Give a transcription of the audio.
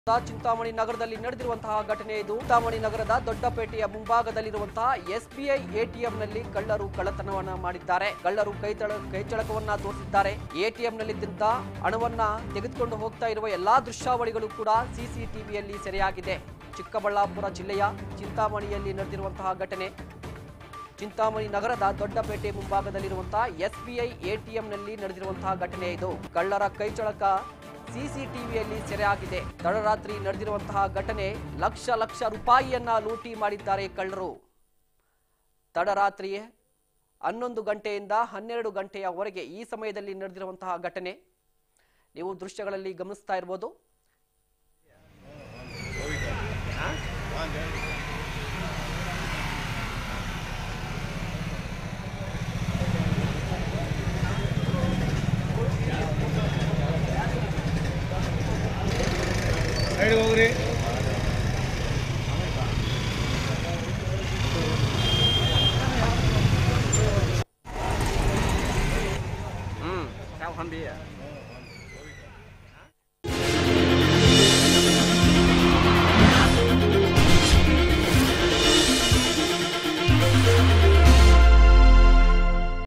ಚಿಂತಾಮಣಿ ನಗರದಲ್ಲಿ ನಡೆದಿರುವಂತಹ ಘಟನೆ ಇದು ಚಿಂತಾಮಣಿ ನಗರದ ದೊಡ್ಡಪೇಟೆಯ ಮುಂಭಾಗದಲ್ಲಿರುವಂತಹ ಎಸ್ಬಿಐ ಎಟಿಎಂನಲ್ಲಿ ಕಳ್ಳರು ಕಳ್ಳತನವನ್ನ ಮಾಡಿದ್ದಾರೆ ಕಳ್ಳರು ಕೈತಳ ಕೈಚಳಕವನ್ನ ತೋರಿಸಿದ್ದಾರೆ ಎಟಿಎಂನಲ್ಲಿದ್ದಂತ ಹಣವನ್ನ ತೆಗೆದುಕೊಂಡು ಹೋಗ್ತಾ ಇರುವ ಎಲ್ಲಾ ದೃಶ್ಯಾವಳಿಗಳು ಕೂಡ ಸಿಸಿಟಿವಿಯಲ್ಲಿ ಸೆರೆಯಾಗಿದೆ ಚಿಕ್ಕಬಳ್ಳಾಪುರ ಜಿಲ್ಲೆಯ ಚಿಂತಾಮಣಿಯಲ್ಲಿ ನಡೆದಿರುವಂತಹ ಘಟನೆ ಚಿಂತಾಮಣಿ ನಗರದ ದೊಡ್ಡಪೇಟೆ ಮುಂಭಾಗದಲ್ಲಿರುವಂತಹ ಎಸ್ಬಿಐ ಎಟಿಎಂನಲ್ಲಿ ನಡೆದಿರುವಂತಹ ಘಟನೆ ಇದು ಕಳ್ಳರ ಕೈಚಳಕ ಸಿಸಿಟಿವಿಯಲ್ಲಿ ಸೆರೆಯಾಗಿದೆ ತಡರಾತ್ರಿ ನಡೆದಿರುವಂತಹ ಘಟನೆ ಲಕ್ಷ ಲಕ್ಷ ರೂಪಾಯಿಯನ್ನ ಲೂಟಿ ಮಾಡಿದ್ದಾರೆ ಕಳ್ಳರು ತಡರಾತ್ರಿ ಹನ್ನೊಂದು ಗಂಟೆಯಿಂದ ಹನ್ನೆರಡು ಗಂಟೆಯವರೆಗೆ ಈ ಸಮಯದಲ್ಲಿ ನಡೆದಿರುವಂತಹ ಘಟನೆ ನೀವು ದೃಶ್ಯಗಳಲ್ಲಿ ಗಮನಿಸ್ತಾ ಇರ್ಬೋದು ಸೈಡ್ ಹೋಗ್ರಿ Ừ, sao không bia?